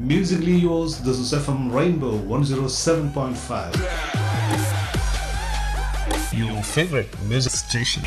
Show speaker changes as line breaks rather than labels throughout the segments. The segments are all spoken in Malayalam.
Musically yours, this is FM Rainbow 107.5. Your favorite music station.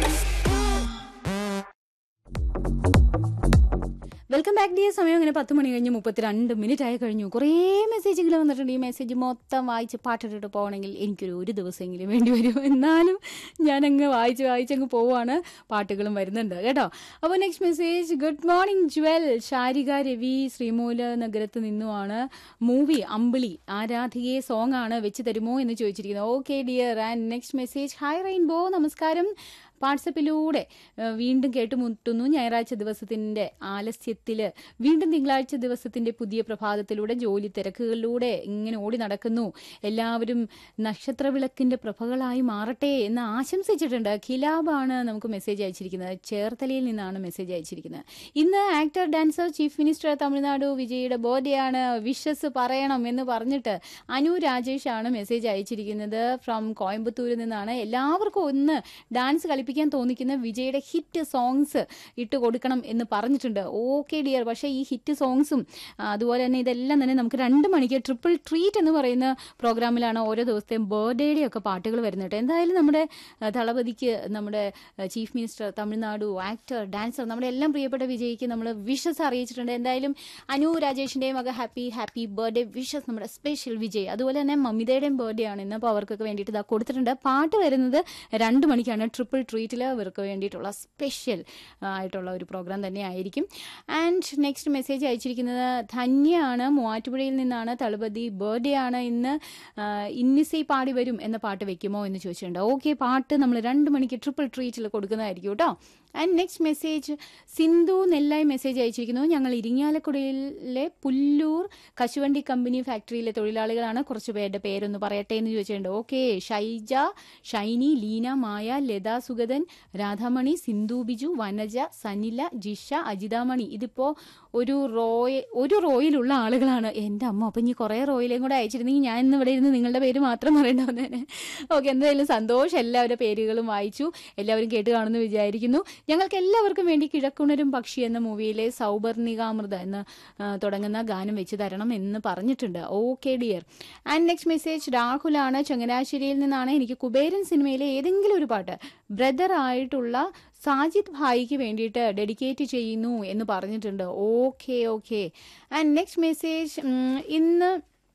Welcome back dear സമയം ഇങ്ങനെ പത്ത് മണി കഴിഞ്ഞ് മുപ്പത്തിരണ്ട് മിനിറ്റ് ആയി കഴിഞ്ഞു കുറേ മെസ്സേജുകൾ വന്നിട്ടുണ്ട് ഈ മെസ്സേജ് മൊത്തം വായിച്ച് പാട്ടിട്ടിട്ട് പോകണമെങ്കിൽ എനിക്കൊരു ഒരു ദിവസമെങ്കിലും വേണ്ടി വരും എന്നാലും ഞാനങ്ങ് വായിച്ച് വായിച്ചങ്ങ് പോവാണ് പാട്ടുകളും വരുന്നുണ്ട് കേട്ടോ അപ്പോൾ നെക്സ്റ്റ് മെസ്സേജ് ഗുഡ് മോർണിംഗ് ജ്വൽ ശാരിക രവി ശ്രീമൂല നഗരത്ത് നിന്നുമാണ് മൂവി അമ്പിളി ആരാധികയെ സോങ് ആണ് വെച്ച് തരുമോ എന്ന് ചോദിച്ചിരിക്കുന്നത് okay dear and next message hi rainbow നമസ്കാരം വാട്സപ്പിലൂടെ ഏഹ്, വീണ്ടും കേട്ടുമുട്ടുന്നു ഞായറാഴ്ച ദിവസത്തിന്റെ ആലസ്യത്തിൽ വീണ്ടും തിങ്കളാഴ്ച ദിവസത്തിന്റെ പുതിയ പ്രഭാതത്തിലൂടെ ജോലി തിരക്കുകളിലൂടെ ഇങ്ങനെ ഓടി നടക്കുന്നു എല്ലാവരും നക്ഷത്രവിളക്കിന്റെ പ്രഭകളായി മാറട്ടെ എന്ന് ആശംസിച്ചിട്ടുണ്ട് ഖിലാബാണ് നമുക്ക് മെസ്സേജ് അയച്ചിരിക്കുന്നത് ചേർത്തലയിൽ നിന്നാണ് മെസ്സേജ് അയച്ചിരിക്കുന്നത് ഇന്ന് actor dancer chief minister Tamil Nadu വിജയുടെ ബർത്ത്ഡേ ആണ് വിഷസ് പറയണം എന്ന് പറഞ്ഞിട്ട് അനു രാജേഷ് ആണ് മെസ്സേജ് അയച്ചിരിക്കുന്നത് ഫ്രം കോയമ്പത്തൂരിൽ നിന്നാണ് എല്ലാവർക്കും ഒന്ന് ഡാൻസ് കളിപ്പിക്കാൻ തോന്നിക്കുന്ന വിജയുടെ ഹിറ്റ് സോങ്സ് ഇട്ട് കൊടുക്കണം എന്ന് പറഞ്ഞിട്ടുണ്ട് ഓക്കെ ഡിയർ പക്ഷേ ഈ ഹിറ്റ് സോങ്സും അതുപോലെ തന്നെ ഇതെല്ലാം തന്നെ നമുക്ക് രണ്ട് മണിക്ക് ട്രിപ്പിൾ ട്രീറ്റ് എന്ന് പറയുന്ന പ്രോഗ്രാമിലാണ് ഓരോ ദിവസത്തെയും ബർത്ത്ഡേയുടെ ഒക്കെ പാട്ടുകൾ വരുന്നത് കേട്ടോ. എന്തായാലും നമ്മുടെ ആ, ദളപതിക്ക് നമ്മുടെ chief minister Tamil Nadu actor dancer നമ്മുടെ എല്ലാം പ്രിയപ്പെട്ട വിജയ്ക്ക് നമ്മൾ വിഷസ് അറിയിച്ചിട്ടുണ്ട് എന്തായാലും അനു രാജേഷിന്റെയും ഒക്കെ ഹാപ്പി ഹാപ്പി ബർത്ത്ഡേ വിഷസ് നമ്മുടെ സ്പെഷ്യൽ വിജയ് അതുപോലെ തന്നെ മമിതയുടെയും ബർത്ത്ഡേ ആണ് ഇന്ന് അപ്പോൾ അവർക്കൊക്കെ വേണ്ടിയിട്ട് ഇതാ കൊടുത്തിട്ടുണ്ട് പാട്ട് വരുന്നത് രണ്ട് മണിക്കാണ് ട്രിപ്പിൾ ട്രീറ്റിൽ അവർക്ക് വേണ്ടിയിട്ടുള്ള സ്പെഷ്യൽ ആയിട്ടുള്ള ഒരു പ്രോഗ്രാം തന്നെ ആയിരിക്കും ആൻഡ് നെക്സ്റ്റ് മെസ്സേജ് അയച്ചിരിക്കുന്നത് ധന്യയാണ് മൂവാറ്റുപുഴയിൽ നിന്നാണ് തളപതി ബർത്ത്ഡേ ആണ് ഇന്ന് ആ, ഇന്നിസൈ പാടി വരും എന്ന പാട്ട് വെക്കുമോ എന്ന് ചോദിച്ചിട്ടുണ്ട് ഓക്കെ പാട്ട് നമ്മൾ രണ്ട് മണിക്ക് ട്രിപ്പിൾ ട്രീറ്റിൽ കൊടുക്കുന്നതായിരിക്കും കേട്ടോ and next message Sindhu Nellayi message അയച്ചിരിക്കുന്നു ഞങ്ങൾ ഇരിങ്ങാലക്കുടയിലെ പുല്ലൂർ കശുവണ്ടി കമ്പനി ഫാക്ടറിയിലെ തൊഴിലാളികളാണ് കുറച്ച് പേരുടെ പേരൊന്ന് പറയട്ടെ എന്ന് ചോദിച്ചിട്ടുണ്ട് ഓക്കെ ഷൈജ ഷൈനി ലീന മായ ലത സുഗതൻ രാധാമണി സിന്ധു ബിജു വനജ സനില ജിഷ അജിതാമണി ഇതിപ്പോ ഒരു റോയ ഒരു റോയിലുള്ള ആളുകളാണ് എൻ്റെ അമ്മ അപ്പം ഇനി കുറേ റോയിലേയും കൂടെ അയച്ചിരുന്നെങ്കിൽ ഞാൻ ഇന്ന് ഇവിടെ ഇരുന്ന് നിങ്ങളുടെ പേര് മാത്രം പറയേണ്ട വന്നേനെ ഓക്കെ എന്തായാലും സന്തോഷം എല്ലാവരുടെ പേരുകളും വായിച്ചു എല്ലാവരും കേട്ട് കാണുമെന്ന് വിചാരിക്കുന്നു ഞങ്ങൾക്ക് എല്ലാവർക്കും വേണ്ടി കിഴക്കുണരും പക്ഷി എന്ന മൂവിയിലെ സൗപർണികാമൃത എന്ന് ആ, തുടങ്ങുന്ന ഗാനം വെച്ച് തരണം എന്ന് പറഞ്ഞിട്ടുണ്ട് okay dear and next message രാഹുലാണ് ചങ്ങനാശ്ശേരിയിൽ നിന്നാണ് എനിക്ക് കുബേരൻ സിനിമയിലെ ഏതെങ്കിലും ഒരു പാട്ട് ബ്രദർ ആയിട്ടുള്ള സാജിദ് ഭായിക്ക് വേണ്ടിയിട്ട് ഡെഡിക്കേറ്റ് ചെയ്യുന്നു എന്ന് പറഞ്ഞിട്ടുണ്ട് okay okay and next message ഇന്ന്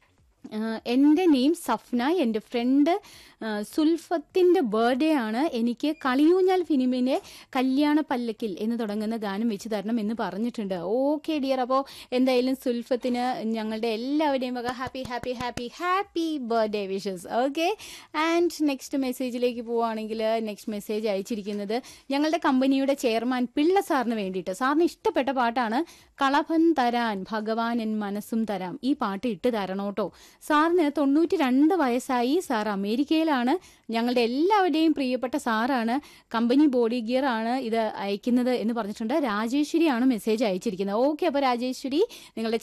ആഹ് എൻ്റെ നെയിം സഫ്ന എൻ്റെ ഫ്രണ്ട് ആഹ് സുൽഫത്തിൻ്റെ ബർത്ത്ഡേ ആണ് എനിക്ക് കളിയൂഞ്ഞാൽ ഫിലിമിൻ്റെ കല്യാണ പല്ലക്കിൽ എന്ന് തുടങ്ങുന്ന ഗാനം വെച്ച് തരണം എന്ന് പറഞ്ഞിട്ടുണ്ട് ഓക്കെ ഡിയർ അപ്പോൾ എന്തായാലും സുൽഫത്തിന് ഞങ്ങളുടെ എല്ലാവരുടെയും വക happy happy happy happy birthday wishes okay and next മെസ്സേജിലേക്ക് പോവുകയാണെങ്കിൽ നെക്സ്റ്റ് മെസ്സേജ് അയച്ചിരിക്കുന്നത് ഞങ്ങളുടെ കമ്പനിയുടെ ചെയർമാൻ പിള്ള സാറിന് വേണ്ടിയിട്ട് സാറിന് ഇഷ്ടപ്പെട്ട പാട്ടാണ് കളഭൻ തരാൻ ഭഗവാൻ എൻ മനസ്സും തരാം ഈ പാട്ട് ഇട്ട് തരണോട്ടോ സാറിന് തൊണ്ണൂറ്റി രണ്ട് വയസ്സായി സാർ അമേരിക്കയിലാണ് ഞങ്ങളുടെ എല്ലാവരുടെയും പ്രിയപ്പെട്ട സാറാണ് കമ്പനി ബോഡി ഗിയർ ആണ് ഇത് അയക്കുന്നത് എന്ന് പറഞ്ഞിട്ടുണ്ട് രാജേശ്വരിയാണ് മെസ്സേജ് അയച്ചിരിക്കുന്നത് ഓക്കെ അപ്പോൾ രാജേശ്വരി നിങ്ങളുടെ